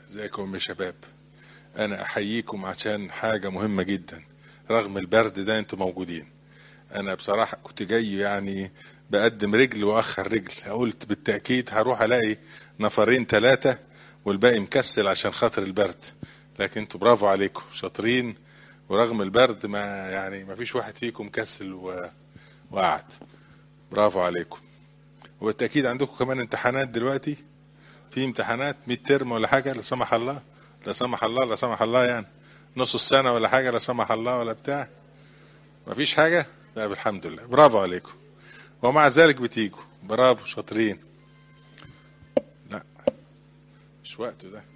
ازيكم يا شباب انا احييكم عشان حاجة مهمة جدا رغم البرد ده انتوا موجودين انا بصراحة كنت جاي يعني بقدم رجل واخر رجل قلت بالتأكيد هروح الاقي نفرين ثلاثة والباقي مكسل عشان خاطر البرد لكن انتوا برافو عليكم شاطرين ورغم البرد ما يعني ما فيش واحد فيكم كسل و... وقعد برافو عليكم وبالتأكيد عندكم كمان امتحانات دلوقتي في امتحانات 100 ترم ولا حاجة لا سمح الله لا سمح الله لا سمح الله يعني نص السنة ولا حاجة لا سمح الله ولا بتاع مفيش حاجة لا الحمد لله برافو عليكم ومع ذلك بتيجوا برافو شاطرين لا مش وقته ده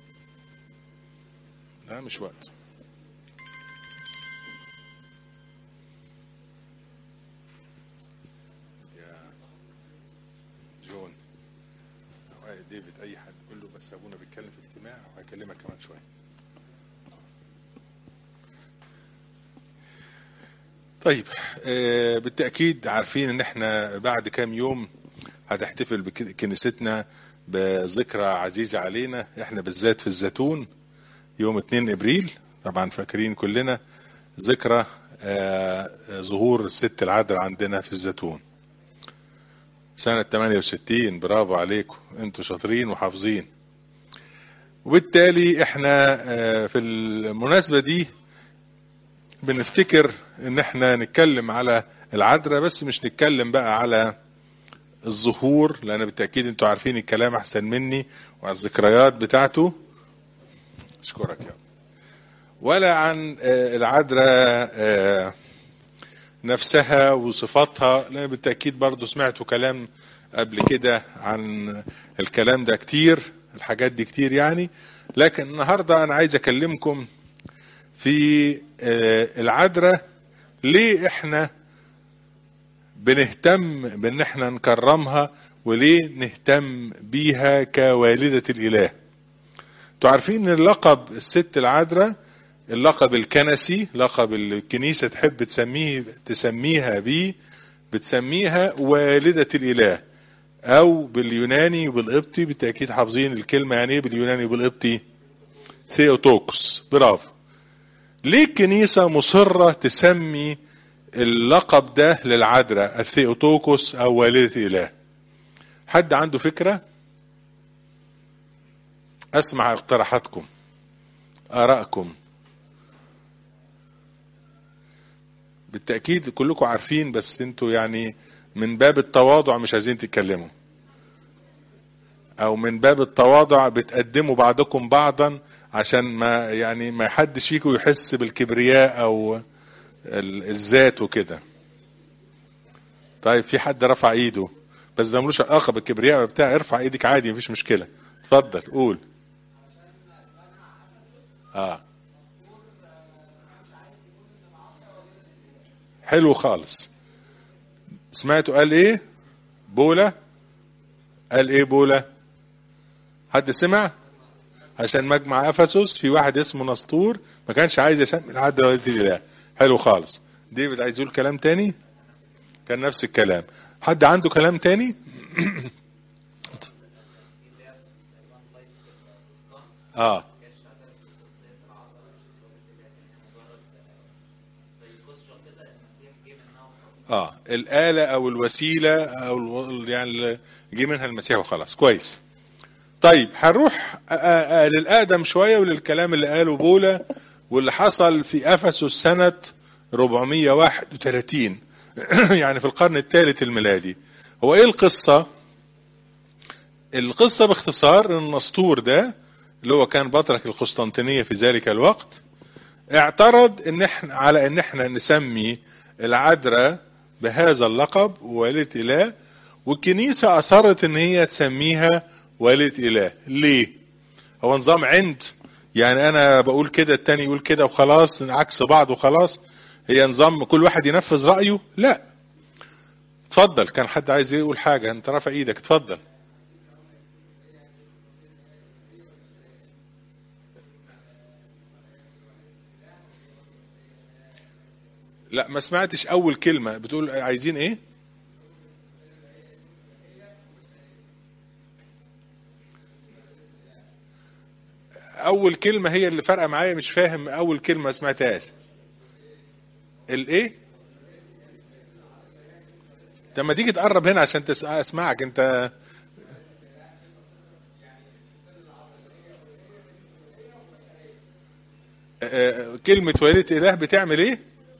لا مش وقته يا جون أو أي ديفيد اي حد قول له بس ابونا بيتكلم في اجتماع وهكلمك كمان شويه طيب آه، بالتاكيد عارفين ان احنا بعد كام يوم هتحتفل بكنيستنا بذكرى عزيزه علينا احنا بالذات في الزيتون يوم 2 ابريل طبعا فاكرين كلنا ذكرى آه، ظهور الست العذراء عندنا في الزيتون سنة 68 برافو عليكم انتوا شاطرين وحافظين وبالتالي احنا آه، في المناسبة دي بنفتكر ان احنا نتكلم على العذراء بس مش نتكلم بقى على الظهور لان بالتأكيد انتوا عارفين الكلام احسن مني وعلى الذكريات بتاعته اشكرك يا رب. ولا عن آه، العذراء آه، نفسها وصفاتها لان بالتاكيد برضو سمعتوا كلام قبل كده عن الكلام ده كتير الحاجات دي كتير يعني لكن النهارده انا عايز اكلمكم في آه، العذراء ليه احنا بنهتم بان احنا نكرمها وليه نهتم بيها كوالدة الاله انتوا عارفين ان اللقب الست العذراء اللقب الكنسي لقب الكنيسة تحب تسميه تسميها بيه بتسميها والدة الإله أو باليوناني وبالقبطي بالتأكيد حافظين الكلمة يعني إيه باليوناني وبالقبطي ثيوتوكس برافو ليه الكنيسة مصرة تسمي اللقب ده للعذراء الثيوتوكوس أو والدة الإله حد عنده فكرة أسمع اقتراحاتكم آرائكم بالتأكيد كلكم عارفين بس انتوا يعني من باب التواضع مش عايزين تتكلموا او من باب التواضع بتقدموا بعضكم بعضا عشان ما يعني ما حدش فيكم يحس بالكبرياء او ال- الذات وكده طيب في حد رفع ايده بس ده ملوش علاقه بالكبرياء ولا بتاع ارفع ايدك عادي مفيش مشكله اتفضل قول اه حلو خالص سمعتوا قال ايه بولا قال ايه بولا حد سمع عشان مجمع افسس في واحد اسمه نسطور ما كانش عايز يسمي العدل والدة الاله حلو خالص ديفيد عايز يقول كلام تاني كان نفس الكلام حد عنده كلام تاني اه اه الآلة أو الوسيلة أو ال- يعني اللي جه منها المسيح وخلاص كويس طيب هنروح آه، آه، للأقدم شوية وللكلام اللي قاله بولا واللي حصل في أفسس سنة 431 يعني في القرن الثالث الميلادي هو إيه القصة؟ القصة باختصار إن النسطور ده اللي هو كان بطرك القسطنطينية في ذلك الوقت اعترض ان احنا على ان احنا نسمي العذراء بهذا اللقب والدة اله والكنيسة اصرت ان هي تسميها والدة اله ليه هو نظام عند يعني انا بقول كده التاني يقول كده وخلاص عكس بعض وخلاص هي نظام كل واحد ينفذ رأيه لا اتفضل كان حد عايز يقول حاجة انت رافع ايدك اتفضل لا ما سمعتش اول كلمة بتقول عايزين ايه اول كلمه هي اللي فارقه معايا مش فاهم اول كلمه ما سمعتهاش الايه طب ما تيجي تقرب هنا عشان تس- اسمعك انت آه، كلمة وليدة إله بتعمل إيه؟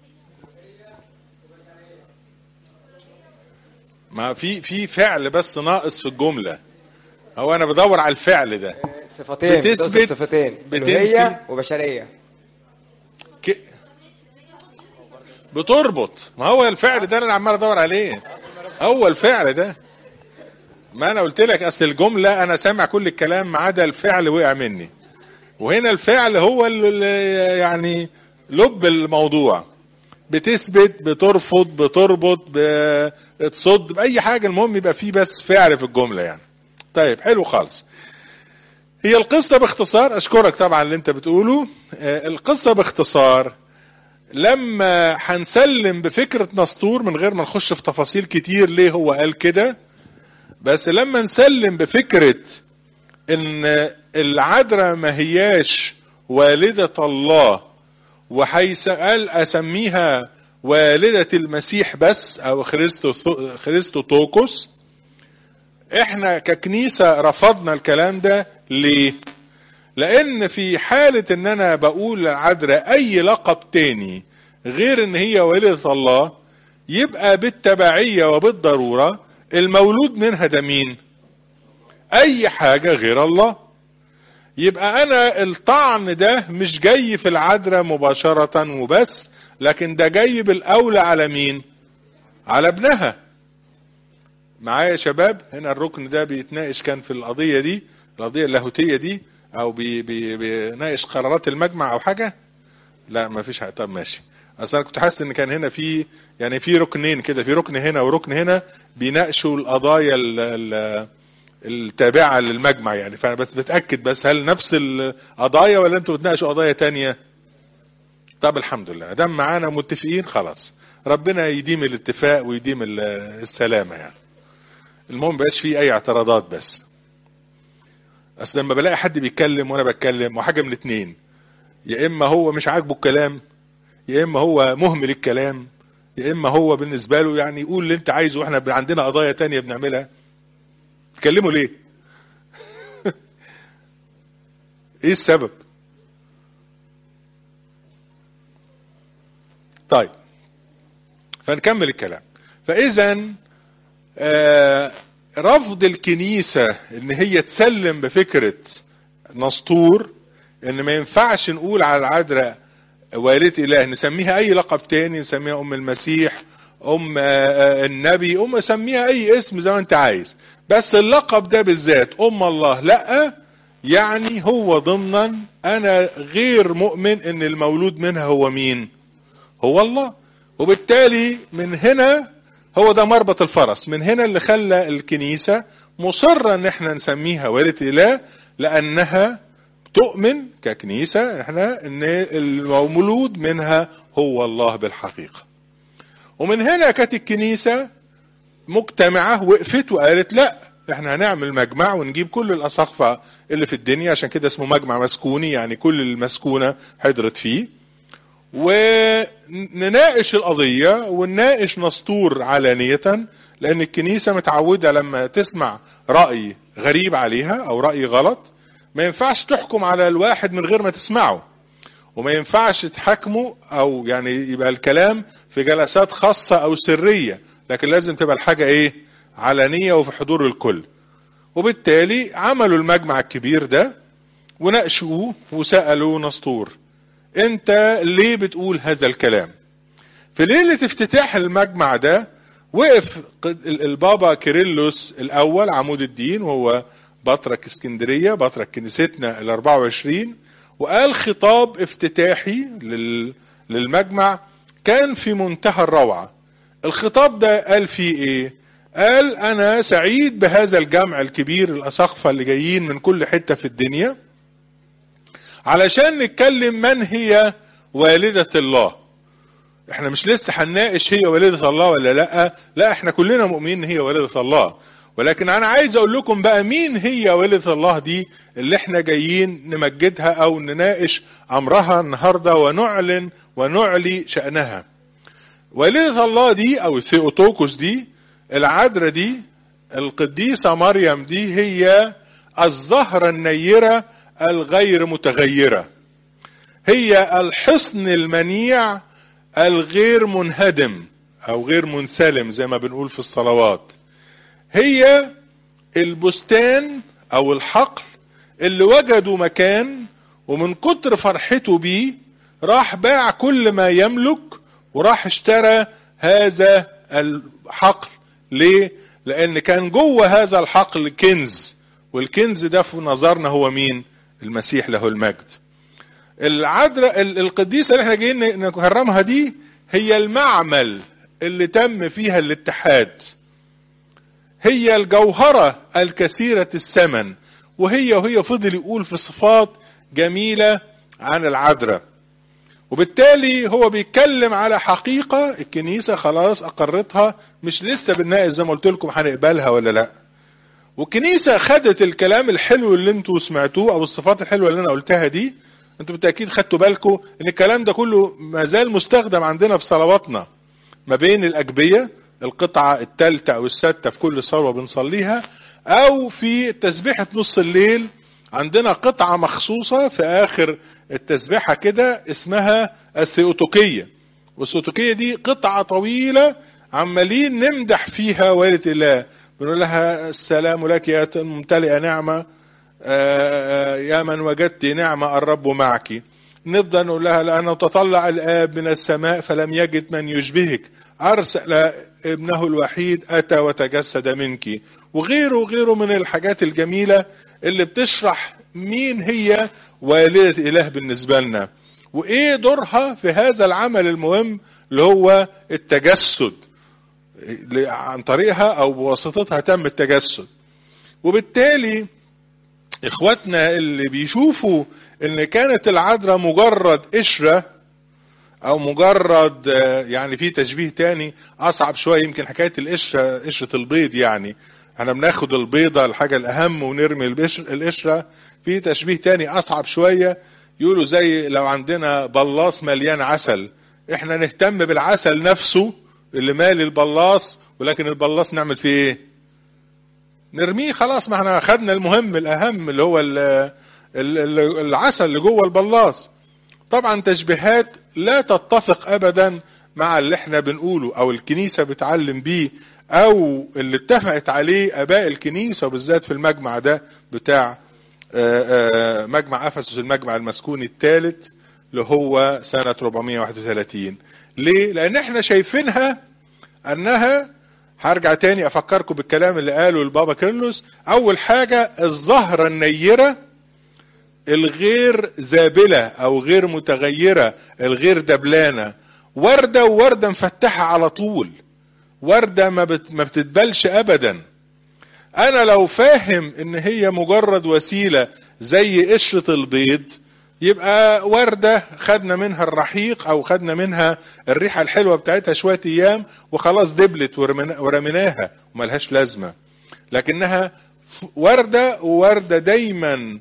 ما في في فعل بس ناقص في الجملة هو أنا بدور على الفعل ده صفتين بتثبت- بتثبت صفتين بتنفي- الوهية وبشرية ك... بتربط ما هو الفعل ده اللي انا عمال ادور عليه هو الفعل ده ما انا قلت لك اصل الجمله انا سامع كل الكلام ما عدا الفعل وقع مني وهنا الفعل هو اللي يعني لب الموضوع بتثبت بترفض بتربط بتصد باي حاجه المهم يبقى فيه بس فعل في الجمله يعني طيب حلو خالص هي القصه باختصار اشكرك طبعا اللي انت بتقوله آه، القصه باختصار لما هنسلم بفكره نسطور من غير ما نخش في تفاصيل كتير ليه هو قال كده بس لما نسلم بفكره ان العذراء ما هياش والده الله وحيث قال اسميها والده المسيح بس او خريستو خريستو توكوس احنا ككنيسه رفضنا الكلام ده ليه لان في حاله ان انا بقول للعذراء اي لقب تاني غير ان هي والده الله يبقى بالتبعيه وبالضروره المولود منها ده مين اي حاجه غير الله يبقى انا الطعن ده مش جاي في العذراء مباشره وبس لكن ده جاي بالاولى على مين على ابنها معايا يا شباب هنا الركن ده بيتناقش كان في القضيه دي القضيه اللاهوتيه دي او بي بي بيناقش قرارات المجمع او حاجه لا ما فيش حاجه طب ماشي اصل انا كنت حاسس ان كان هنا في يعني في ركنين كده في ركن هنا وركن هنا بيناقشوا القضايا ال ال التابعه للمجمع يعني فانا بس بتاكد بس هل نفس القضايا ولا انتوا بتناقشوا قضايا تانية طب الحمد لله دام معانا متفقين خلاص ربنا يديم الاتفاق ويديم ال- السلامه يعني المهم بقاش فيه اي اعتراضات بس اصل لما بلاقي حد بيتكلم وانا بتكلم وحاجه من اتنين يا اما هو مش عاجبه الكلام يا اما هو مهمل الكلام يا اما هو بالنسبه له يعني يقول اللي انت عايزه واحنا عندنا قضايا تانية بنعملها تكلموا ليه ايه السبب طيب فنكمل الكلام فاذا آه رفض الكنيسة ان هي تسلم بفكرة نسطور ان ما ينفعش نقول على العذراء والدة اله نسميها اي لقب تاني نسميها ام المسيح ام آه، آه، النبي ام سميها اي اسم زي ما انت عايز بس اللقب ده بالذات ام الله لا يعني هو ضمنا انا غير مؤمن ان المولود منها هو مين هو الله وبالتالي من هنا هو ده مربط الفرس من هنا اللي خلى الكنيسة مصرة ان احنا نسميها والدة اله لانها تؤمن ككنيسة احنا ان المولود منها هو الله بالحقيقة ومن هنا كانت الكنيسة مجتمعة وقفت وقالت لا احنا هنعمل مجمع ونجيب كل الاساقفة اللي في الدنيا عشان كده اسمه مجمع مسكوني يعني كل المسكونة حضرت فيه ونناقش القضية ونناقش نسطور علانية لأن الكنيسة متعودة لما تسمع رأي غريب عليها أو رأي غلط ما ينفعش تحكم على الواحد من غير ما تسمعه وما ينفعش تحاكمه أو يعني يبقى الكلام في جلسات خاصة أو سرية لكن لازم تبقى الحاجة إيه علانية وفي حضور الكل وبالتالي عملوا المجمع الكبير ده وناقشوه وسألوا نسطور انت ليه بتقول هذا الكلام في ليلة افتتاح المجمع ده وقف قد- ال- البابا كيرلس الاول عمود الدين وهو بطرك اسكندرية بطرك كنيستنا ال 24 وقال خطاب افتتاحي لل- للمجمع كان في منتهى الروعة الخطاب ده قال فيه ايه قال انا سعيد بهذا الجمع الكبير الاساقفة اللي جايين من كل حتة في الدنيا علشان نتكلم من هي والدة الله احنا مش لسه هنناقش هي والدة الله ولا لا لا احنا كلنا مؤمنين ان هي والدة الله ولكن انا عايز اقول لكم بقى مين هي والدة الله دي اللي احنا جايين نمجدها او نناقش امرها النهاردة ونعلن ونعلي شأنها والدة الله دي او الثيوتوكوس دي العذراء دي القديسة مريم دي هي الزهرة النيرة الغير متغيرة هي الحصن المنيع الغير منهدم او غير منسلم زي ما بنقول في الصلوات هي البستان او الحقل اللي وجدوا مكان ومن كتر فرحته بيه راح باع كل ما يملك وراح اشترى هذا الحقل ليه لان كان جوه هذا الحقل كنز والكنز ده في نظرنا هو مين المسيح له المجد العذراء القديسه اللي احنا جايين نكرمها دي هي المعمل اللي تم فيها الاتحاد هي الجوهرة الكثيرة الثمن وهي وهي فضل يقول في صفات جميلة عن العذراء وبالتالي هو بيتكلم على حقيقة الكنيسة خلاص أقرتها مش لسه بنناقش زي ما قلت لكم هنقبلها ولا لا والكنيسة خدت الكلام الحلو اللي انتوا سمعتوه أو الصفات الحلوة اللي أنا قلتها دي انتوا بالتأكيد خدتوا بالكم ان الكلام ده كله ما زال مستخدم عندنا في صلواتنا ما بين الأجبية القطعة الثالثة أو السادسة في كل صلوة بنصليها أو في تسبيحة نص الليل عندنا قطعة مخصوصة في آخر التسبيحة كده اسمها الثيوتوكية والثيوتوكية دي قطعة طويلة عمالين نمدح فيها والدة الله بنقول لها السلام لك يا ممتلئة نعمة يا من وجدت نعمة الرب معك نفضل نقول لها لأنه تطلع الآب من السماء فلم يجد من يشبهك أرسل ابنه الوحيد أتى وتجسد منك وغيره وغيره من الحاجات الجميلة اللي بتشرح مين هي والدة إله بالنسبة لنا وإيه دورها في هذا العمل المهم اللي هو التجسد عن طريقها أو بواسطتها تم التجسد وبالتالي إخواتنا اللي بيشوفوا إن كانت العذراء مجرد قشرة او مجرد يعني في تشبيه تاني اصعب شويه يمكن حكايه القشره قشره البيض يعني احنا بناخد البيضه الحاجه الاهم ونرمي القشره في تشبيه تاني اصعب شويه يقولوا زي لو عندنا بلاص مليان عسل احنا نهتم بالعسل نفسه اللي مالي البلاص ولكن البلاص نعمل فيه ايه نرميه خلاص ما احنا خدنا المهم الاهم اللي هو العسل اللي جوه البلاص طبعا تشبيهات لا تتفق ابدا مع اللي احنا بنقوله او الكنيسة بتعلم بيه او اللي اتفقت عليه اباء الكنيسة وبالذات في المجمع ده بتاع مجمع افسس المجمع المسكوني الثالث اللي هو سنة 431 ليه؟ لان احنا شايفينها انها هرجع تاني افكركم بالكلام اللي قاله البابا كيرلس اول حاجة الزهرة النيرة الغير زابلة او غير متغيرة الغير دبلانة وردة ووردة مفتحة على طول وردة ما, بت ما بتتبلش ابدا انا لو فاهم ان هي مجرد وسيلة زي قشرة البيض يبقى وردة خدنا منها الرحيق او خدنا منها الريحة الحلوة بتاعتها شوية ايام وخلاص دبلت ورميناها وملهاش لازمة لكنها وردة ووردة دايما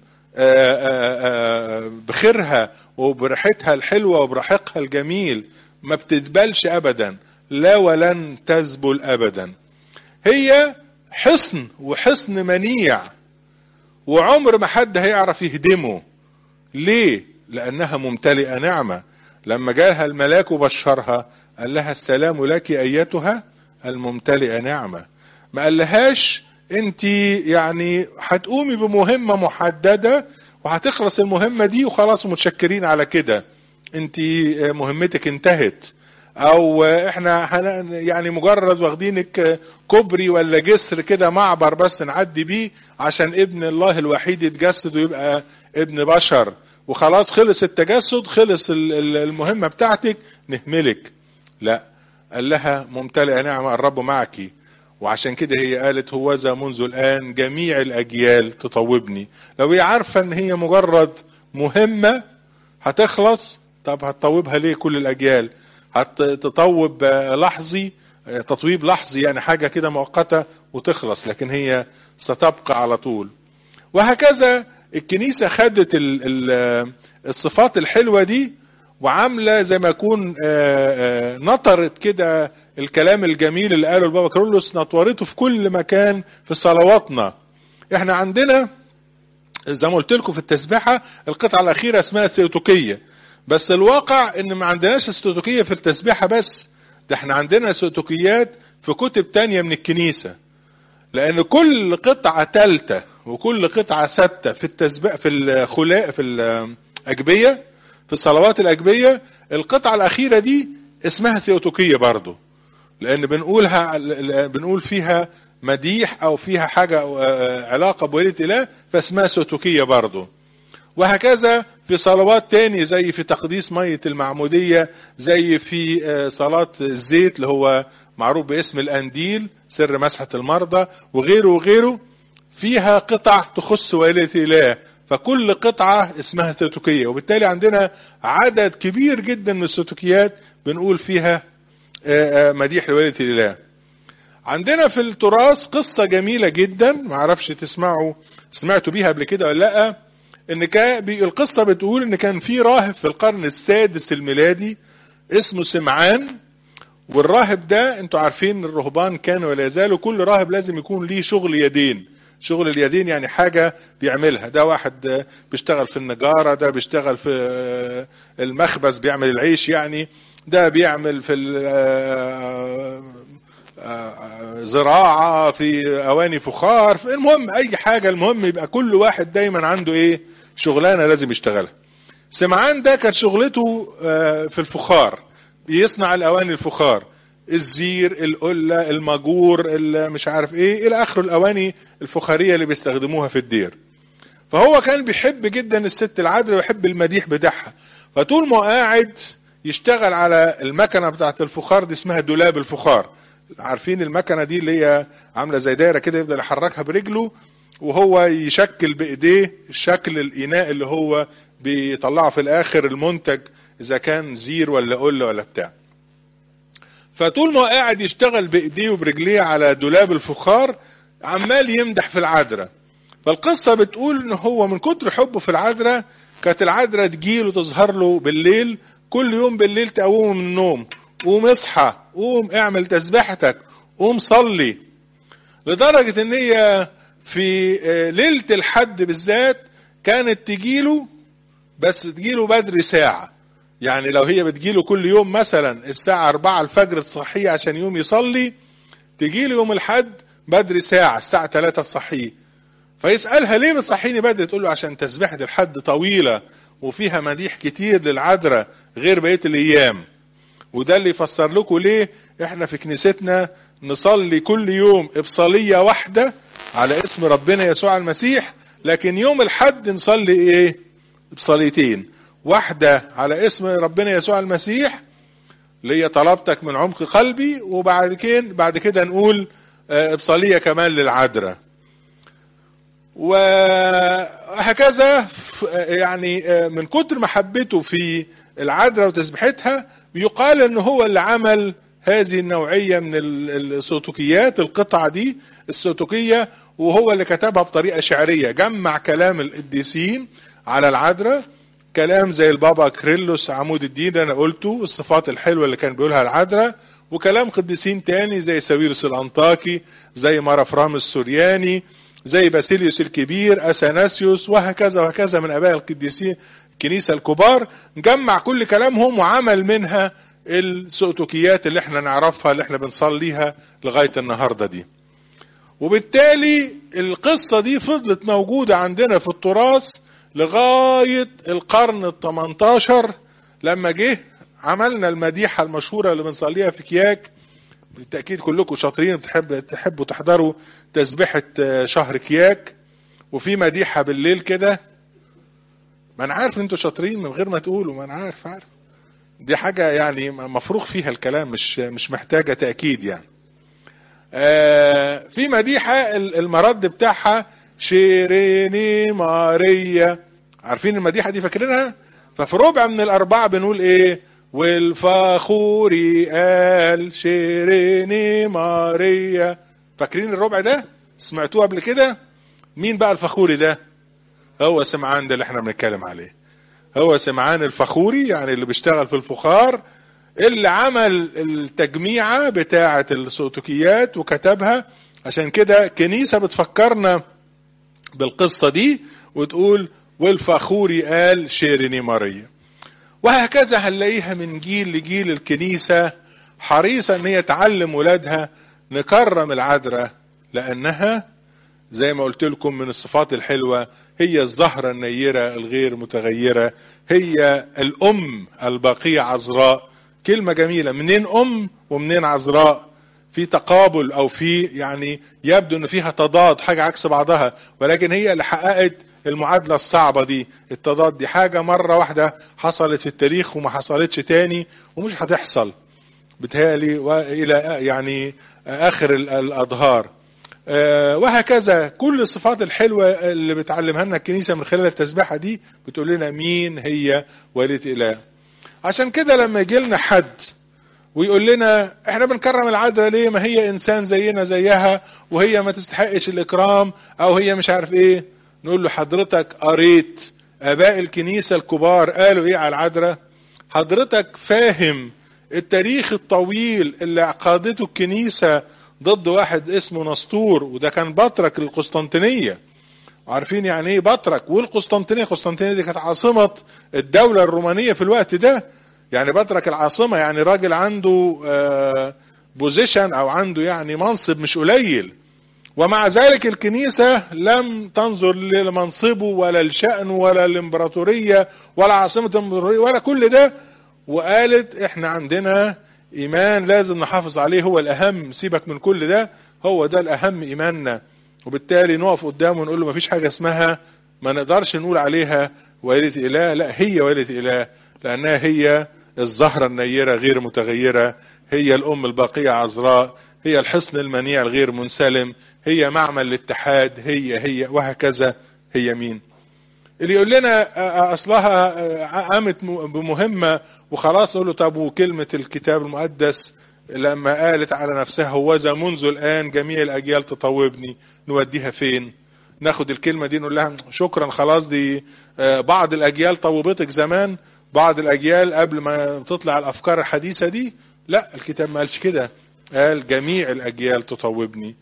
بخيرها وبريحتها الحلوة وبرحيقها الجميل ما بتدبلش ابدا لا ولن تذبل ابدا هي حصن وحصن منيع وعمر ما حد هيعرف يهدمه ليه لانها ممتلئه نعمه لما جالها الملاك وبشرها قال لها السلام لك ايتها الممتلئه نعمه ما قالهاش انت يعني هتقومي بمهمه محدده وهتخلص المهمه دي وخلاص متشكرين على كده انت مهمتك انتهت او احنا يعني مجرد واخدينك كوبري ولا جسر كده معبر بس نعدي بيه عشان ابن الله الوحيد يتجسد ويبقى ابن بشر وخلاص خلص التجسد خلص المهمة بتاعتك نهملك لا قال لها ممتلئة نعمة الرب معك وعشان كده هي قالت هوذا منذ الآن جميع الأجيال تطوبني لو هي عارفة ان هي مجرد مهمة هتخلص طب هتطوبها ليه كل الأجيال هتطوب لحظي تطويب لحظي يعني حاجة كده مؤقتة وتخلص لكن هي ستبقى على طول وهكذا الكنيسة خدت الصفات الحلوة دي وعاملة زي ما يكون نطرت كده الكلام الجميل اللي قاله البابا كارولوس نطورته في كل مكان في صلواتنا احنا عندنا زي ما قلت لكم في التسبيحة القطعة الأخيرة اسمها الثيوتوكية بس الواقع ان ما عندناش الثيوتوكية في التسبيحة بس ده احنا عندنا ثيوتوكيات في كتب تانية من الكنيسة لأن كل قطعة تالتة وكل قطعة ثابتة في التسبيح في الخلاء في الأجبية في الصلوات الأجبية القطعة الأخيرة دي اسمها ثيوتوكية برضو لأن بنقولها بنقول فيها مديح أو فيها حاجة علاقة بولية إله فاسمها ثيوتوكية برضو وهكذا في صلوات تاني زي في تقديس مية المعمودية زي في صلاة الزيت اللي هو معروف باسم الأنديل سر مسحة المرضى وغيره وغيره فيها قطع تخص والية إله فكل قطعة اسمها ثيوتوكية وبالتالي عندنا عدد كبير جدا من الثيوتوكيات بنقول فيها مديح لوالية الإله عندنا في التراث قصة جميلة جدا معرفش تسمعوا سمعتوا بيها قبل كده ولا لأ ان كان القصة بتقول ان كان في راهب في القرن السادس الميلادي اسمه سمعان والراهب ده انتوا عارفين الرهبان كانوا ولا يزالوا كل راهب لازم يكون ليه شغل يدين شغل اليدين يعني حاجة بيعملها ده واحد بيشتغل في النجارة ده بيشتغل في المخبز بيعمل العيش يعني ده بيعمل في زراعة في أواني فخار المهم أي حاجة المهم يبقى كل واحد دايما عنده إيه شغلانة لازم يشتغلها سمعان ده كانت شغلته في الفخار يصنع الأواني الفخار الزير القلة المجور مش عارف ايه الى اخره الاواني الفخارية اللي بيستخدموها في الدير فهو كان بيحب جدا الست العذراء ويحب المديح بتاعها فطول ما قاعد يشتغل على المكنة بتاعت الفخار دي اسمها دولاب الفخار عارفين المكنة دي اللي هي عاملة زي دايرة كده يفضل يحركها برجله وهو يشكل بايديه شكل الاناء اللي هو بيطلعه في الاخر المنتج اذا كان زير ولا قله ولا بتاع فطول ما قاعد يشتغل بايديه وبرجليه على دولاب الفخار عمال يمدح في العذراء فالقصة بتقول ان هو من كتر حبه في العذراء كانت العذراء تجيله تظهر له بالليل كل يوم بالليل تقومه من النوم قوم اصحى قوم اعمل تسبيحتك قوم صلي لدرجة ان هي في ليلة الحد بالذات كانت تجيله بس تجيله بدري ساعة يعني لو هي بتجيله كل يوم مثلا الساعة أربعة الفجر تصحيه عشان يوم يصلي تجيله يوم الحد بدري ساعة الساعة ثلاثة تصحيه فيسألها ليه بتصحيني بدري تقول له عشان تسبيحة الحد طويلة وفيها مديح كتير للعذراء غير بقية الأيام وده اللي يفسر لكم ليه احنا في كنيستنا نصلي كل يوم إبصالية واحدة على اسم ربنا يسوع المسيح لكن يوم الحد نصلي ايه بصليتين واحدة على اسم ربنا يسوع المسيح اللي هي طلبتك من عمق قلبي وبعد كده بعد كده نقول ابصاليه كمان للعذراء وهكذا يعني من كتر محبته في العذراء وتسبيحتها بيقال ان هو اللي عمل هذه النوعيه من السوتوكيات القطعه دي السوتوكيه وهو اللي كتبها بطريقه شعريه جمع كلام القديسين على العذراء كلام زي البابا كريلوس عمود الدين انا قلته الصفات الحلوه اللي كان بيقولها العذراء وكلام قديسين تاني زي ساويرس الانطاكي زي مرافرام السورياني زي باسيليوس الكبير اثناسيوس وهكذا وهكذا من اباء القديسين الكنيسه الكبار جمع كل كلامهم وعمل منها السؤتوكيات اللي احنا نعرفها اللي احنا بنصليها لغايه النهارده دي وبالتالي القصه دي فضلت موجوده عندنا في التراث لغايه القرن ال 18 لما جه عملنا المديحه المشهوره اللي بنصليها في كياك بالتاكيد كلكم شاطرين بتحب تحبوا تحضروا تسبيحه شهر كياك وفي مديحه بالليل كده ما انا عارف انتوا شاطرين من غير ما تقولوا ما انا عارف عارف دي حاجه يعني مفروغ فيها الكلام مش مش محتاجه تاكيد يعني آه في مديحه المرد بتاعها شيريني ماريا عارفين المديحه دي فاكرينها ففي ربع من الاربعه بنقول ايه والفخوري قال شيريني ماريا فاكرين الربع ده سمعتوه قبل كده مين بقى الفخوري ده هو سمعان ده اللي احنا بنتكلم عليه هو سمعان الفخوري يعني اللي بيشتغل في الفخار اللي عمل التجميعة بتاعة السوتوكيات وكتبها عشان كده كنيسة بتفكرنا بالقصة دي وتقول والفخوري قال شيريني ماريا وهكذا هنلاقيها من جيل لجيل الكنيسة حريصة ان هي تعلم ولادها نكرم العذراء لانها زي ما قلت لكم من الصفات الحلوة هي الزهرة النيرة الغير متغيرة هي الأم الباقية عذراء كلمة جميلة منين أم ومنين عذراء في تقابل أو في يعني يبدو أن فيها تضاد حاجة عكس بعضها ولكن هي اللي حققت المعادلة الصعبة دي التضاد دي حاجة مرة واحدة حصلت في التاريخ وما حصلتش تاني ومش هتحصل بتهيألي وإلى يعني آخر الأظهار وهكذا كل الصفات الحلوة اللي بتعلمها لنا الكنيسة من خلال التسبيحة دي بتقول لنا مين هي والدة إله عشان كده لما يجي لنا حد ويقول لنا احنا بنكرم العذراء ليه ما هي انسان زينا زيها وهي ما تستحقش الاكرام او هي مش عارف ايه نقول له حضرتك قريت اباء الكنيسة الكبار قالوا ايه على العذراء حضرتك فاهم التاريخ الطويل اللي قادته الكنيسة ضد واحد اسمه نسطور وده كان بطرك القسطنطينية عارفين يعني ايه بطرك والقسطنطينية القسطنطينية دي كانت عاصمة الدولة الرومانية في الوقت ده يعني بطرك العاصمة يعني راجل عنده بوزيشن او عنده يعني منصب مش قليل ومع ذلك الكنيسة لم تنظر لمنصبه ولا لشأنه ولا الامبراطورية ولا عاصمة الامبراطورية ولا كل ده وقالت احنا عندنا ايمان لازم نحافظ عليه هو الاهم سيبك من كل ده هو ده الاهم ايماننا وبالتالي نقف قدامه ونقول له مفيش حاجة اسمها ما نقدرش نقول عليها والدة اله لا هي والدة اله لانها هي الزهرة النيرة غير متغيرة هي الام الباقية عذراء هي الحصن المنيع الغير منسلم هي معمل الاتحاد هي هي وهكذا هي مين اللي يقول لنا اصلها قامت بمهمه وخلاص نقول له طب وكلمه الكتاب المقدس لما قالت على نفسها هوذا منذ الان جميع الاجيال تطوبني نوديها فين ناخد الكلمه دي نقول لها شكرا خلاص دي بعض الاجيال طوبتك زمان بعض الاجيال قبل ما تطلع الافكار الحديثه دي لا الكتاب ما قالش كده قال جميع الاجيال تطوبني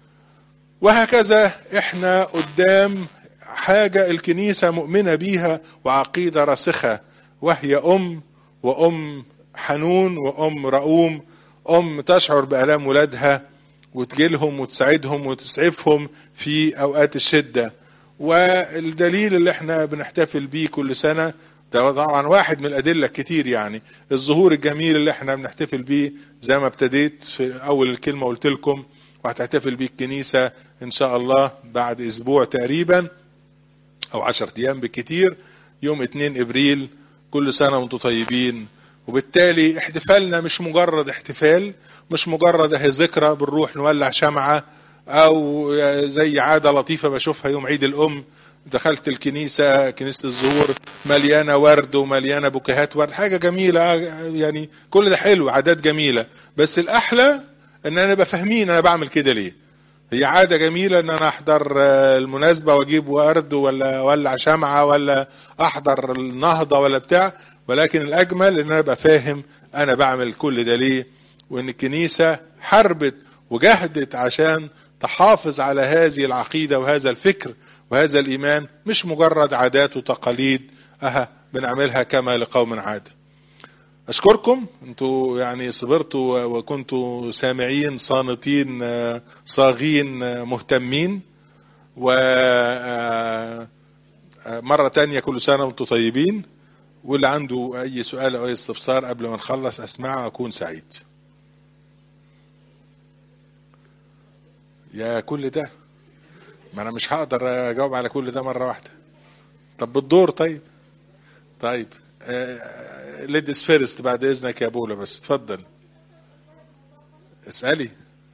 وهكذا احنا قدام حاجة الكنيسة مؤمنة بيها وعقيدة راسخة وهي أم وأم حنون وأم رؤوم أم تشعر بآلام ولادها وتجيلهم وتساعدهم وتسعفهم في أوقات الشدة والدليل اللي احنا بنحتفل بيه كل سنة ده طبعا واحد من الأدلة كتير يعني الظهور الجميل اللي احنا بنحتفل بيه زي ما ابتديت في أول الكلمة قلت لكم وهتحتفل بيه الكنيسة إن شاء الله بعد أسبوع تقريبا او عشرة ايام بالكتير يوم 2 ابريل كل سنة وانتم طيبين وبالتالي احتفالنا مش مجرد احتفال مش مجرد اهي ذكرى بنروح نولع شمعة او زي عادة لطيفة بشوفها يوم عيد الام دخلت الكنيسة كنيسة الزهور مليانة ورد ومليانة بوكيهات ورد حاجة جميلة يعني كل ده حلو عادات جميلة بس الأحلى إن أنا أبقى فاهمين أنا بعمل كده ليه هي عادة جميلة ان انا احضر المناسبة واجيب ورد ولا ولع شمعة ولا احضر النهضة ولا بتاع ولكن الاجمل ان انا ابقى فاهم انا بعمل كل ده ليه وان الكنيسة حربت وجهدت عشان تحافظ على هذه العقيدة وهذا الفكر وهذا الايمان مش مجرد عادات وتقاليد اها بنعملها كما لقوم عاده اشكركم انتوا يعني صبرتوا وكنتوا سامعين صامتين صاغين مهتمين و مرة تانية كل سنة وانتم طيبين واللي عنده اي سؤال او اي استفسار قبل ما نخلص اسمعه اكون سعيد يا كل ده ما انا مش هقدر اجاوب على كل ده مرة واحدة طب بالدور طيب طيب ليديز فيرست بعد اذنك يا بولا بس اتفضل اسالي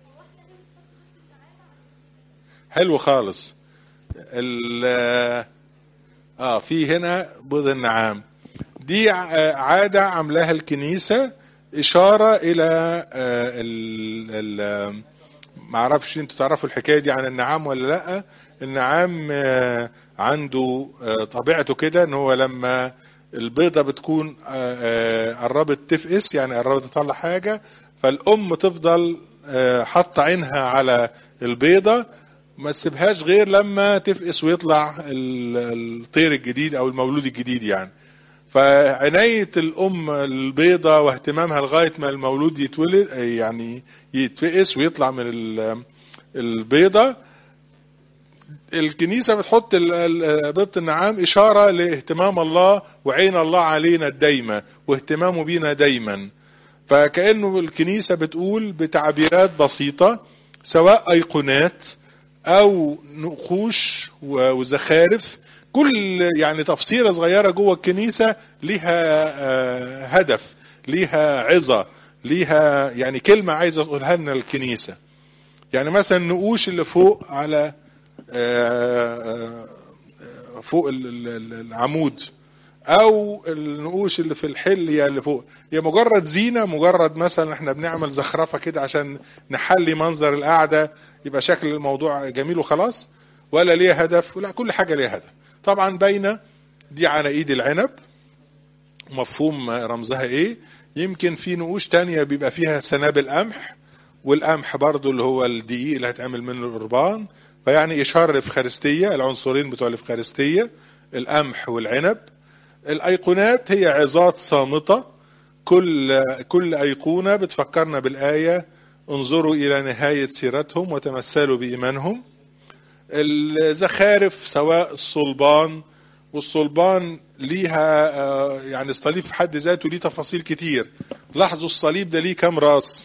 حلو خالص ال اه في هنا بيض النعام دي ع- عادة عاملاها الكنيسة إشارة إلى آه، ال ال ما اعرفش انتوا تعرفوا الحكايه دي عن النعام ولا لا النعام آه، عنده آه، طبيعته كده ان هو لما البيضه بتكون آه، آه، قربت تفقس يعني قربت تطلع حاجه فالام تفضل آه، حاطه عينها على البيضه ما تسيبهاش غير لما تفقس ويطلع ال- الطير الجديد او المولود الجديد يعني فعناية الأم البيضة واهتمامها لغاية ما المولود يتولد يعني يتفقس ويطلع من ال- البيضة الكنيسة بتحط ال- ال- بيضة النعام إشارة لاهتمام الله وعين الله علينا الدايمة واهتمامه بينا دايما فكأنه الكنيسة بتقول بتعبيرات بسيطة سواء أيقونات أو نقوش و- وزخارف كل يعني تفصيلة صغيرة جوه الكنيسة ليها آه، هدف ليها عظة ليها يعني كلمة عايزة تقولها لنا الكنيسة يعني مثلا النقوش اللي فوق على آه، آه، فوق ال- ال- ال- العمود او النقوش اللي في الحلية اللي فوق هي مجرد زينة مجرد مثلا احنا بنعمل زخرفة كده عشان نحلي منظر القعدة يبقى شكل الموضوع جميل وخلاص ولا ليها هدف لا كل حاجة ليها هدف طبعا باينة دي على ايد العنب مفهوم رمزها ايه يمكن في نقوش تانية بيبقى فيها سنابل قمح والقمح برضو اللي هو الدقيق اللي هتعمل منه القربان فيعني إشارة الإفخارستية العنصرين بتوع الإفخارستية القمح والعنب الأيقونات هي عظات صامتة كل كل أيقونة بتفكرنا بالآية انظروا إلى نهاية سيرتهم وتمثلوا بإيمانهم الزخارف سواء الصلبان والصلبان ليها آه، يعني الصليب في حد ذاته ليه تفاصيل كتير لاحظوا الصليب ده ليه كام راس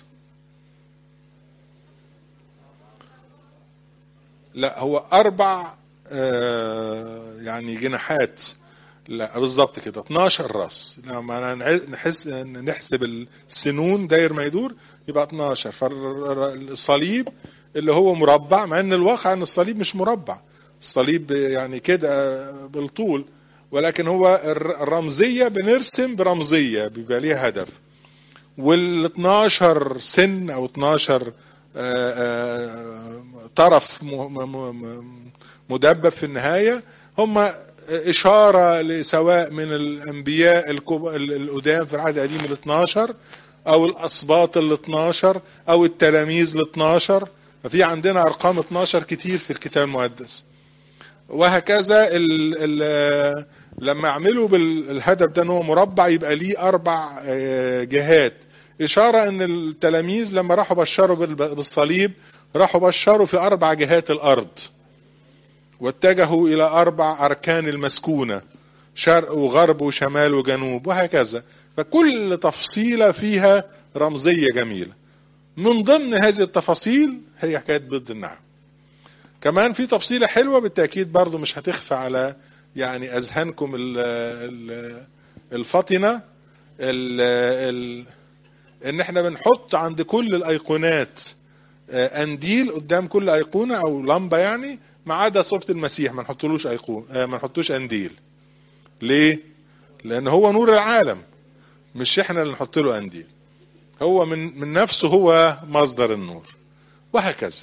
لا هو أربع آه، يعني جناحات لا بالظبط كده 12 راس لما نع- نحس نحسب السنون داير ما يدور يبقى 12 فالصليب اللي هو مربع مع ان الواقع ان الصليب مش مربع الصليب يعني كده بالطول ولكن هو الر- الرمزيه بنرسم برمزيه بيبقى ليها هدف وال 12 سن او 12 آه، آه، طرف م- م- م- مدبب في النهايه هم اشاره لسواء من الانبياء الكب- ال- القدام في العهد القديم ال 12 او الاسباط ال 12 او التلاميذ ال 12 ففي عندنا ارقام 12 كتير في الكتاب المقدس وهكذا ال ال لما يعملوا بالهدف ده ان هو مربع يبقى ليه اربع آه، جهات اشاره ان التلاميذ لما راحوا بشروا بال- بالصليب راحوا بشروا في اربع جهات الارض واتجهوا الى اربع اركان المسكونه شرق وغرب وشمال وجنوب وهكذا فكل تفصيله فيها رمزيه جميله من ضمن هذه التفاصيل هي حكايه ضد النعم كمان في تفصيلة حلوة بالتأكيد برضو مش هتخفى على يعني أذهانكم ال- ال- الفطنة ال ال إن إحنا بنحط عند كل الأيقونات آه، أنديل قدام كل أيقونة أو لمبة يعني ما عدا صورة المسيح ما نحطلوش أيقون آه، ما نحطوش أنديل ليه؟ لأن هو نور العالم مش إحنا اللي نحط له أنديل هو من من نفسه هو مصدر النور وهكذا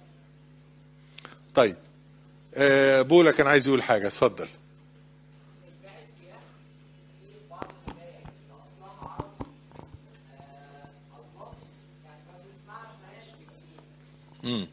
طيب آه، بولا كان عايز يقول حاجة اتفضل مم.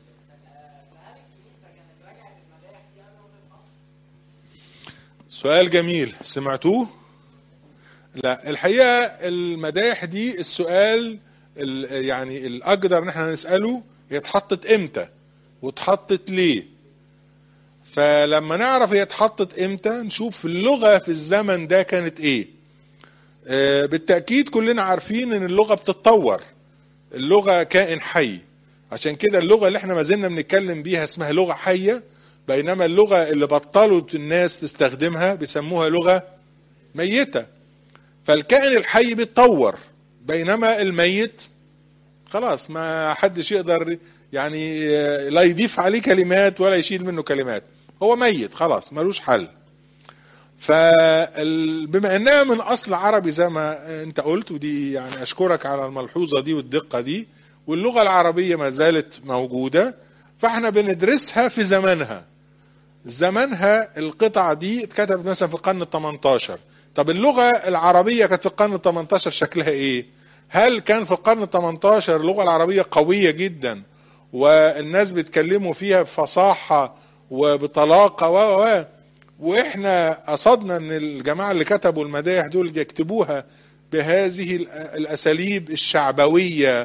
سؤال جميل سمعتوه لا الحقيقة المدايح دي السؤال ال- يعني الأقدر ان احنا نسأله هي اتحطت امتى واتحطت ليه فلما نعرف هي اتحطت امتى نشوف اللغة في الزمن ده كانت ايه آه، بالتأكيد كلنا عارفين ان اللغة بتتطور اللغة كائن حي عشان كده اللغة اللي احنا ما زلنا بنتكلم بيها اسمها لغة حية بينما اللغة اللي بطلوا الناس تستخدمها بيسموها لغة ميتة فالكائن الحي بيتطور بينما الميت خلاص ما حدش يقدر يعني آه، لا يضيف عليه كلمات ولا يشيل منه كلمات هو ميت خلاص ملوش حل فبما انها من اصل عربي زي ما انت قلت ودي يعني اشكرك على الملحوظه دي والدقه دي واللغه العربيه ما زالت موجوده فاحنا بندرسها في زمانها زمانها القطعه دي اتكتبت مثلا في القرن ال 18 طب اللغه العربيه كانت في القرن ال 18 شكلها ايه هل كان في القرن ال 18 اللغه العربيه قويه جدا والناس بيتكلموا فيها بفصاحه وبطلاقه و و واحنا قصدنا ان الجماعه اللي كتبوا المدايح دول يكتبوها بهذه الاساليب الشعبويه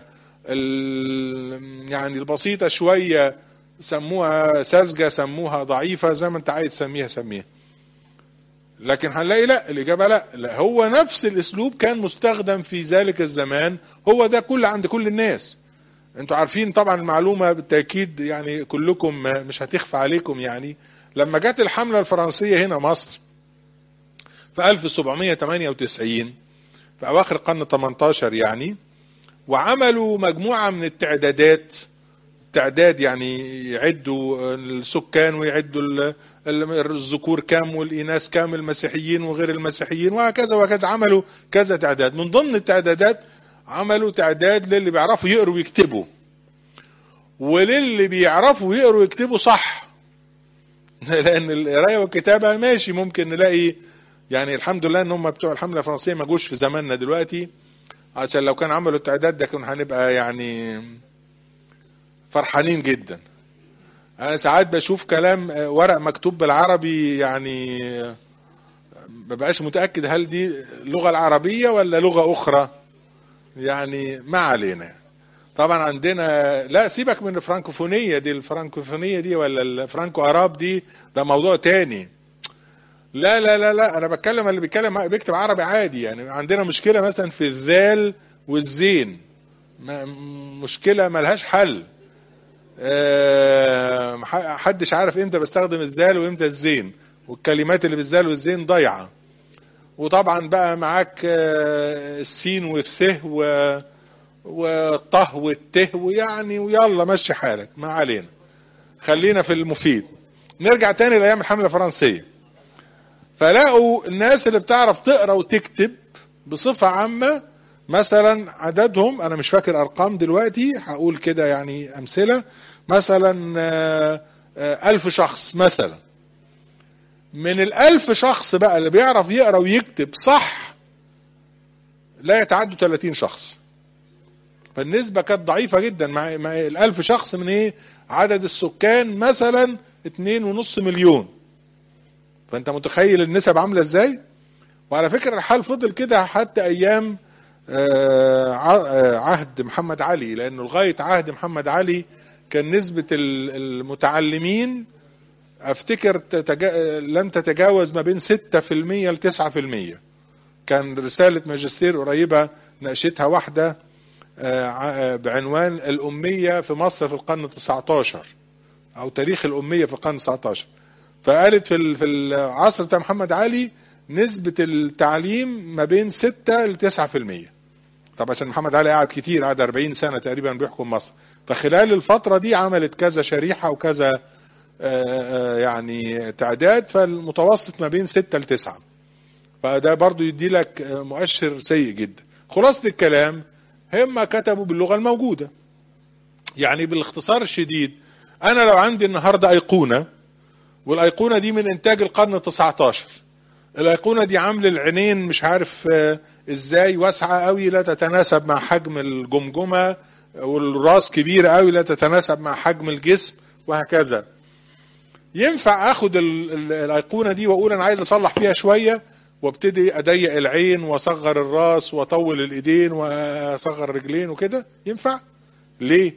يعني البسيطه شويه سموها ساذجه سموها ضعيفه زي ما انت عايز تسميها سميها لكن هنلاقي لا الاجابه لا, لا هو نفس الاسلوب كان مستخدم في ذلك الزمان هو ده كل عند كل الناس انتوا عارفين طبعا المعلومه بالتاكيد يعني كلكم مش هتخفى عليكم يعني لما جت الحمله الفرنسيه هنا مصر في 1798 في اواخر القرن 18 يعني وعملوا مجموعه من التعدادات تعداد يعني يعدوا السكان ويعدوا الذكور كام والإناث كام المسيحيين وغير المسيحيين وهكذا وهكذا عملوا كذا تعداد من ضمن التعدادات عملوا تعداد للي بيعرفوا يقروا ويكتبوا وللي بيعرفوا يقروا ويكتبوا صح لان القرايه والكتابه ماشي ممكن نلاقي يعني الحمد لله ان هم بتوع الحمله الفرنسيه ما جوش في زماننا دلوقتي عشان لو كان عملوا التعداد ده كنا هنبقى يعني فرحانين جدا انا ساعات بشوف كلام ورق مكتوب بالعربي يعني ما بقاش متاكد هل دي اللغه العربيه ولا لغه اخرى يعني ما علينا طبعا عندنا لا سيبك من الفرانكوفونيه دي الفرانكوفونيه دي ولا الفرانكو اراب دي ده موضوع تاني لا لا لا لا انا بتكلم اللي بيتكلم بيكتب عربي عادي يعني عندنا مشكله مثلا في الذال والزين مشكله ملهاش حل أه حدش عارف امتى بستخدم الذال وامتى الزين والكلمات اللي بالذال والزين ضايعه وطبعا بقى معاك السين والثه و والطه والته ويعني ويلا مشي حالك ما علينا خلينا في المفيد نرجع تاني لايام الحمله الفرنسيه فلاقوا الناس اللي بتعرف تقرا وتكتب بصفه عامه مثلا عددهم انا مش فاكر ارقام دلوقتي هقول كده يعني امثله مثلا ألف شخص مثلا من الألف شخص بقى اللي بيعرف يقرا ويكتب صح لا يتعدوا 30 شخص فالنسبة كانت ضعيفة جدا مع, مع الألف شخص من إيه عدد السكان مثلا اتنين ونص مليون فأنت متخيل النسب عاملة إزاي وعلى فكرة الحال فضل كده حتى أيام عهد محمد علي لأنه لغاية عهد محمد علي كان نسبة المتعلمين افتكر تتجا... لم تتجاوز ما بين 6% ل 9% كان رسالة ماجستير قريبة ناقشتها واحدة بعنوان الأمية في مصر في القرن 19 أو تاريخ الأمية في القرن 19 فقالت في في العصر بتاع محمد علي نسبة التعليم ما بين 6 ل 9% طب عشان محمد علي قعد كتير قعد 40 سنة تقريبا بيحكم مصر فخلال الفترة دي عملت كذا شريحة وكذا يعني تعداد فالمتوسط ما بين 6 ل 9 فده برضو يدي لك مؤشر سيء جدا خلاصة الكلام هم كتبوا باللغة الموجودة يعني بالاختصار الشديد أنا لو عندي النهاردة أيقونة والأيقونة دي من إنتاج القرن 19 الأيقونة دي عامل العينين مش عارف إزاي واسعة قوي لا تتناسب مع حجم الجمجمة والراس كبيرة قوي لا تتناسب مع حجم الجسم وهكذا ينفع اخد الايقونه دي واقول انا عايز اصلح فيها شويه وابتدي اضيق العين واصغر الراس واطول الايدين واصغر الرجلين وكده ينفع ليه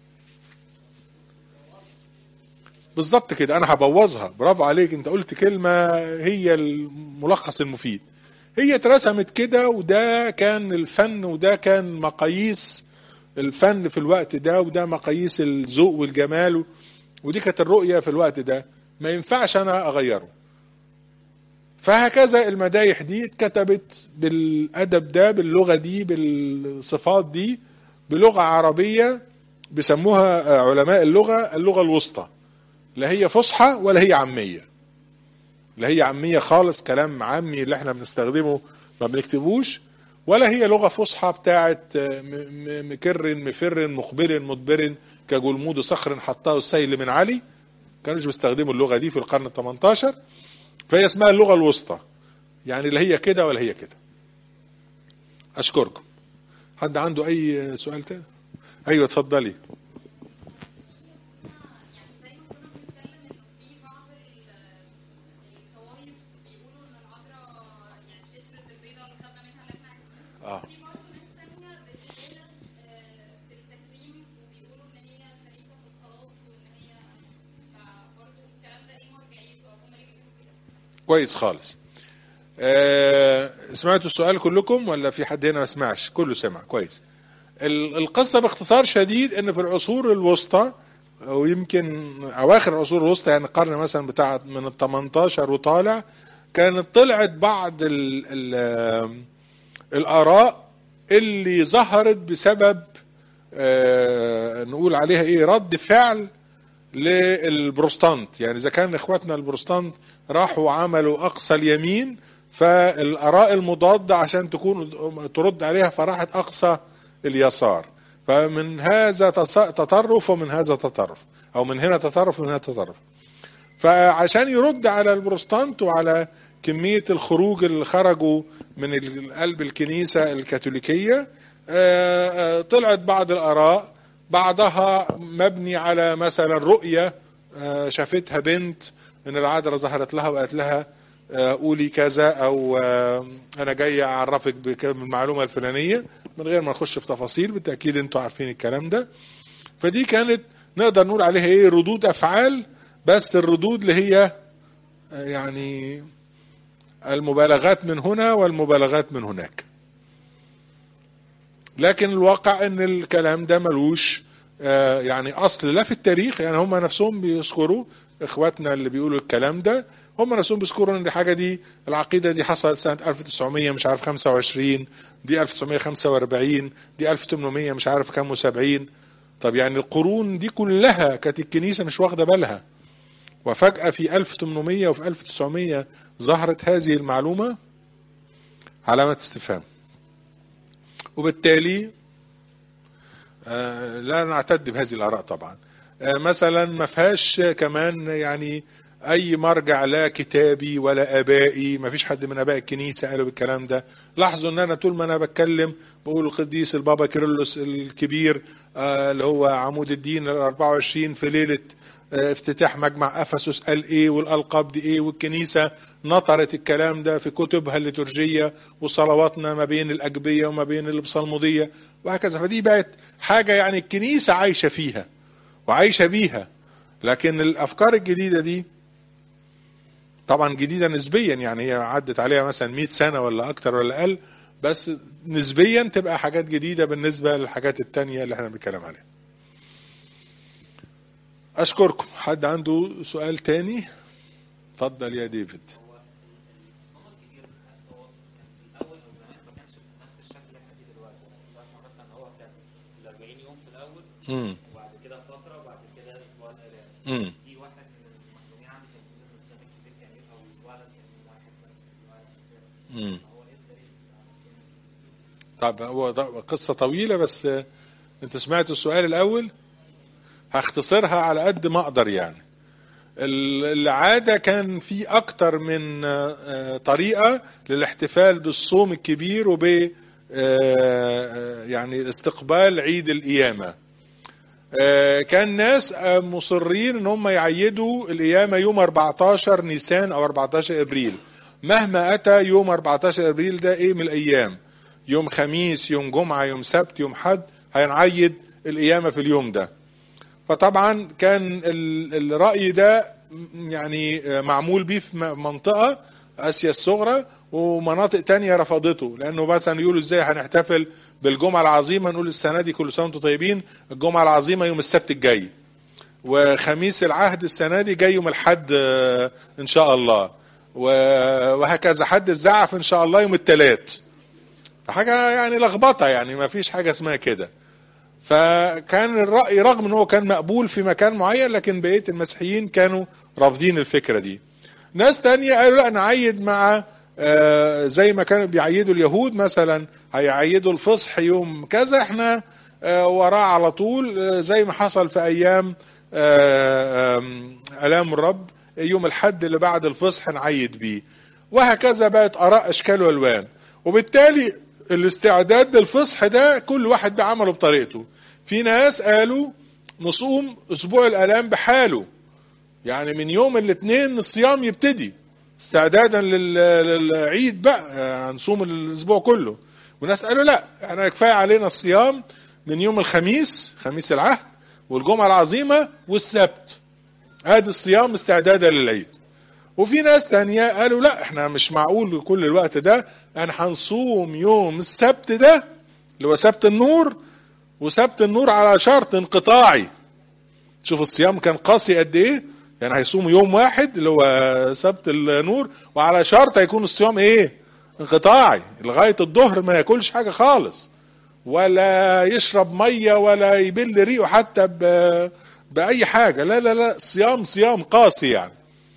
بالظبط كده انا هبوظها برافو عليك انت قلت كلمه هي الملخص المفيد هي اترسمت كده وده كان الفن وده كان مقاييس الفن في الوقت ده وده مقاييس الذوق والجمال ودي كانت الرؤية في الوقت ده ما ينفعش أنا أغيره فهكذا المدايح دي اتكتبت بالأدب ده باللغة دي بالصفات دي بلغة عربية بيسموها علماء اللغة اللغة الوسطى لا هي فصحى ولا هي عامية اللي هي عاميه خالص كلام عامي اللي احنا بنستخدمه ما بنكتبوش ولا هي لغه فصحى بتاعت م- م- مكر مفر مخبر مدبر كجلمود صخر حطاه السيل من علي كانوش بيستخدموا اللغه دي في القرن ال 18 فهي اسمها اللغه الوسطى يعني لا هي كده ولا هي كده اشكركم حد عنده اي سؤال تاني ايوه اتفضلي يعني زي ما كنا بنتكلم انه في بعض ال- الطوائف بيقولوا ان العذراء يعني قشرة البيضة اللي خدنا منها اللي احنا عارفين اه في برضه ناس تانية بتبالغ آه، في التكريم وبيقولوا ان هي شريكة في الخلاص وان هي فبرضه الكلام ده ايه مرجعيته او هم ليه بيقولوا كده؟ كويس خالص آه سمعتوا السؤال كلكم ولا في حد هنا ما سمعش كله سمع كويس ال- القصة باختصار شديد ان في العصور الوسطى او يمكن اواخر العصور الوسطى يعني القرن مثلا بتاع من ال 18 وطالع كانت طلعت بعض ال ال الاراء اللي ظهرت بسبب آه نقول عليها ايه رد فعل للبروستانت يعني اذا كان اخواتنا البروستانت راحوا عملوا اقصى اليمين فالاراء المضاده عشان تكون ترد عليها فراحت اقصى اليسار فمن هذا تص- تطرف ومن هذا تطرف او من هنا تطرف ومن هنا تطرف فعشان يرد على البروستانت وعلى كمية الخروج اللي خرجوا من ال- قلب الكنيسة الكاثوليكية آه، آه، طلعت بعض الآراء بعضها مبني على مثلا رؤية آه، شافتها بنت ان العذراء ظهرت لها وقالت لها آه، قولي كذا او آه، انا جاي اعرفك بالمعلومه الفلانيه من غير ما نخش في تفاصيل بالتاكيد انتوا عارفين الكلام ده فدي كانت نقدر نقول عليها ايه ردود افعال بس الردود اللي هي آه، يعني المبالغات من هنا والمبالغات من هناك لكن الواقع ان الكلام ده ملوش آه، يعني اصل لا في التاريخ يعني هم نفسهم بيذكروا اخواتنا اللي بيقولوا الكلام ده هم نفسهم بيذكروا ان دي حاجه دي العقيده دي حصلت سنه 1900 مش عارف 25 دي 1945 دي 1800 مش عارف كام و70 طب يعني القرون دي كلها كانت الكنيسه مش واخده بالها وفجاه في 1800 وفي 1900 ظهرت هذه المعلومه علامه استفهام وبالتالي آه، لا نعتد بهذه الاراء طبعا آه، مثلا ما فيهاش كمان يعني اي مرجع لا كتابي ولا ابائي ما فيش حد من اباء الكنيسه قالوا بالكلام ده لاحظوا ان انا طول ما انا بتكلم بقول القديس البابا كيرلس الكبير آه، اللي هو عمود الدين ال 24 في ليله آه، افتتاح مجمع افسس قال ايه والالقاب دي ايه والكنيسه نطرت الكلام ده في كتبها الليتورجيه وصلواتنا ما بين الاجبيه وما بين البصلموديه وهكذا فدي بقت حاجه يعني الكنيسه عايشه فيها وعايشه بيها لكن الافكار الجديده دي طبعا جديده نسبيا يعني هي عدت عليها مثلا 100 سنه ولا اكتر ولا اقل بس نسبيا تبقى حاجات جديده بالنسبه للحاجات التانية اللي احنا بنتكلم عليها اشكركم حد عنده سؤال تاني اتفضل يا ديفيد هو الصوم الكبير هو كان في الاول او زمان ما كانش بنفس الشكل اللي احنا فيه دلوقتي انا كنت بسمع مثلا ان هو كان ال 40 يوم في الاول امم وبعد كده فتره وبعد كده اسبوع الالام امم في واحد من المخدومين عندي كان بيقول ان الصيام الكبير كان يبقى اسبوع ده كان يوم واحد بس اسبوع امم فهو ايه الدليل على الصيام الكبير؟ طب هو ده قصة طويلة بس آه، انت سمعت السؤال الاول هختصرها على قد ما اقدر يعني ال- العادة كان في اكتر من آه، آه، طريقة للاحتفال بالصوم الكبير وب آه، آه، يعني استقبال عيد القيامة آه، كان ناس آه، مصرين ان هم يعيدوا القيامة يوم 14 نيسان او 14 ابريل مهما اتى يوم 14 ابريل ده ايه من الايام يوم خميس يوم جمعة يوم سبت يوم حد هنعيد القيامة في اليوم ده فطبعا كان ال- الرأي ده م- يعني آه، معمول بيه في م- منطقة آسيا الصغرى ومناطق تانية رفضته لأنه مثلا يقولوا ازاي هنحتفل بالجمعة العظيمة نقول السنة دي كل سنة وانتم طيبين الجمعة العظيمة يوم السبت الجاي وخميس العهد السنة دي جاي يوم الحد آه، إن شاء الله و- وهكذا حد الزعف إن شاء الله يوم الثلاث حاجة يعني لخبطة يعني ما فيش حاجة اسمها كده فكان الرأي رغم ان هو كان مقبول في مكان معين لكن بقية المسيحيين كانوا رافضين الفكرة دي ناس تانية قالوا لا نعيد مع آه، زي ما كانوا بيعيدوا اليهود مثلا هيعيدوا الفصح يوم كذا احنا آه، وراه على طول آه، زي ما حصل في ايام آه، آم، الام الرب يوم الحد اللي بعد الفصح نعيد بيه وهكذا بقت اراء اشكال والوان وبالتالي الاستعداد للفصح ده كل واحد بعمله بطريقته في ناس قالوا نصوم اسبوع الالام بحاله يعني من يوم الاثنين الصيام يبتدي استعدادا لل- للعيد بقى آه، هنصوم الاسبوع كله وناس قالوا لا احنا كفايه علينا الصيام من يوم الخميس خميس العهد والجمعه العظيمه والسبت ادي الصيام استعدادا للعيد وفي ناس تانية قالوا لا احنا مش معقول كل الوقت ده احنا هنصوم يوم السبت ده اللي هو سبت النور وسبت النور على شرط انقطاعي شوف الصيام كان قاسي قد ايه يعني هيصوموا يوم واحد اللي هو سبت النور وعلى شرط هيكون الصيام ايه انقطاعي لغايه الظهر ما ياكلش حاجه خالص ولا يشرب ميه ولا يبل ريقه حتى ب... باي حاجه لا لا لا صيام صيام قاسي يعني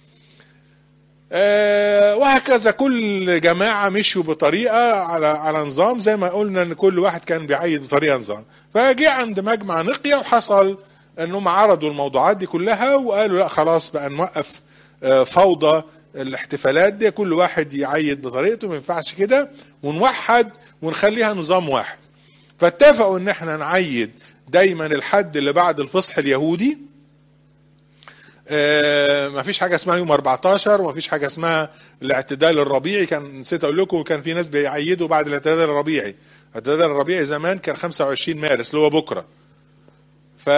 آه، وهكذا كل جماعة مشوا بطريقة على على نظام زي ما قلنا ان كل واحد كان بيعيد بطريقة نظام فجاء عند مجمع نقية وحصل انهم عرضوا الموضوعات دي كلها وقالوا لا خلاص بقى نوقف آه، فوضى الاحتفالات دي كل واحد يعيد بطريقته ما ينفعش كده ونوحد ونخليها نظام واحد فاتفقوا ان احنا نعيد دايما الحد اللي بعد الفصح اليهودي ما فيش حاجه اسمها يوم 14 وما فيش حاجه اسمها الاعتدال الربيعي كان نسيت اقول لكم كان في ناس بيعيدوا بعد الاعتدال الربيعي الاعتدال الربيعي زمان كان 25 مارس اللي هو بكره ف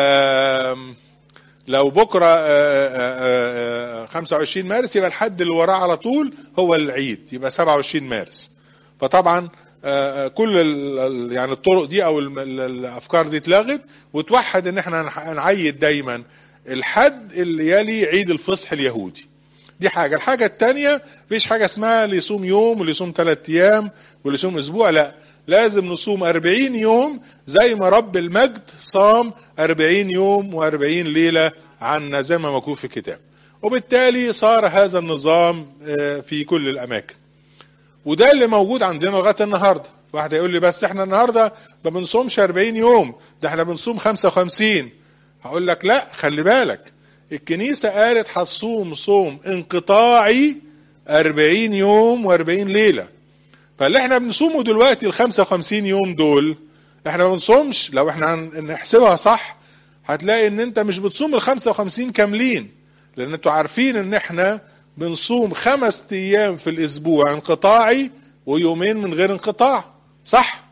لو بكره آه، آه، آه، 25 مارس يبقى الحد اللي وراه على طول هو العيد يبقى 27 مارس فطبعا آه، آه، كل ال- ال- يعني الطرق دي او ال- ال- الافكار دي اتلغت وتوحد ان احنا نح- نعيد دايما الحد اللي يلي عيد الفصح اليهودي دي حاجه الحاجه الثانيه مفيش حاجه اسمها اللي يصوم يوم واللي يصوم ثلاث ايام واللي يصوم اسبوع لا لازم نصوم 40 يوم زي ما رب المجد صام 40 يوم و40 ليله عنا زي ما مكتوب في الكتاب وبالتالي صار هذا النظام آه، في كل الاماكن وده اللي موجود عندنا لغايه النهارده واحد يقول لي بس احنا النهارده ما بنصومش 40 يوم ده احنا بنصوم 55 هقول لك لا خلي بالك الكنيسه قالت هتصوم صوم انقطاعي 40 يوم و40 ليله فاللي احنا بنصومه دلوقتي ال 55 يوم دول احنا ما بنصومش لو احنا هن- نحسبها صح هتلاقي ان انت مش بتصوم ال 55 كاملين لان انتوا عارفين ان احنا بنصوم خمس ايام في الاسبوع انقطاعي ويومين من غير انقطاع صح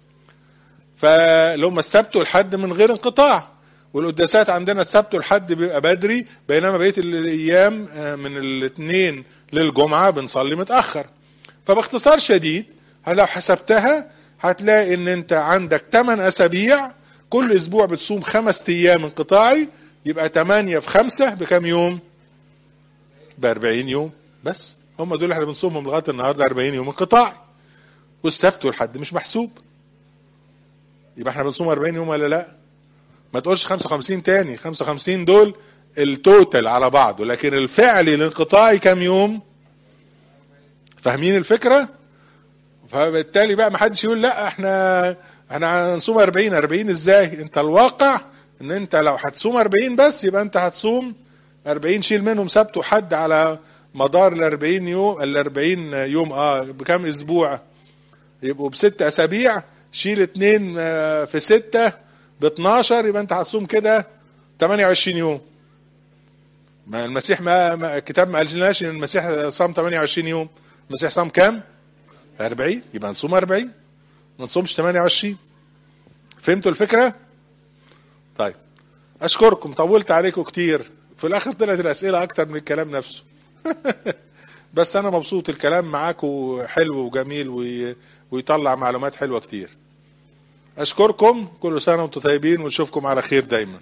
فاللي هم السبت والحد من غير انقطاع والقداسات عندنا السبت والحد بيبقى بدري بينما بقيه الايام آه، من الاثنين للجمعه بنصلي متاخر فباختصار شديد لو حسبتها هتلاقي ان انت عندك 8 اسابيع كل اسبوع بتصوم خمس ايام انقطاعي يبقى 8 في 5 بكام يوم؟ ب 40 يوم بس هم دول احنا بنصومهم لغايه النهارده 40 يوم انقطاعي والسبت والحد مش محسوب يبقى احنا بنصوم 40 يوم ولا لا؟ ما تقولش 55 تاني 55 دول التوتال على بعضه لكن الفعلي الانقطاعي كام يوم؟ فاهمين الفكره؟ فبالتالي بقى ما حدش يقول لا احنا احنا هنصوم 40 40 ازاي؟ انت الواقع ان انت لو هتصوم 40 بس يبقى انت هتصوم 40 شيل منهم سبت وحد على مدار ال 40 يوم ال 40 يوم اه بكام اسبوع؟ يبقوا بست اسابيع شيل اتنين آه، في ستة ب 12 يبقى انت هتصوم كده 28 يوم ما المسيح ما, ما الكتاب ما قالناش ان المسيح صام 28 يوم المسيح صام كام 40 يبقى نصوم 40 ما نصومش 28 فهمتوا الفكره طيب اشكركم طولت عليكم كتير في الاخر طلعت الاسئله اكتر من الكلام نفسه بس انا مبسوط الكلام معاكم حلو وجميل وي... ويطلع معلومات حلوه كتير اشكركم كل سنه وانتم طيبين ونشوفكم على خير دايما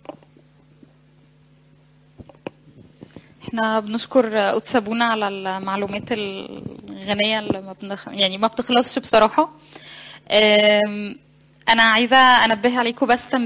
احنا بنشكر قدس ابونا على المعلومات الغنية اللي ما بنخ... يعني ما بتخلصش بصراحة أم، انا عايزة انبه عليكم بس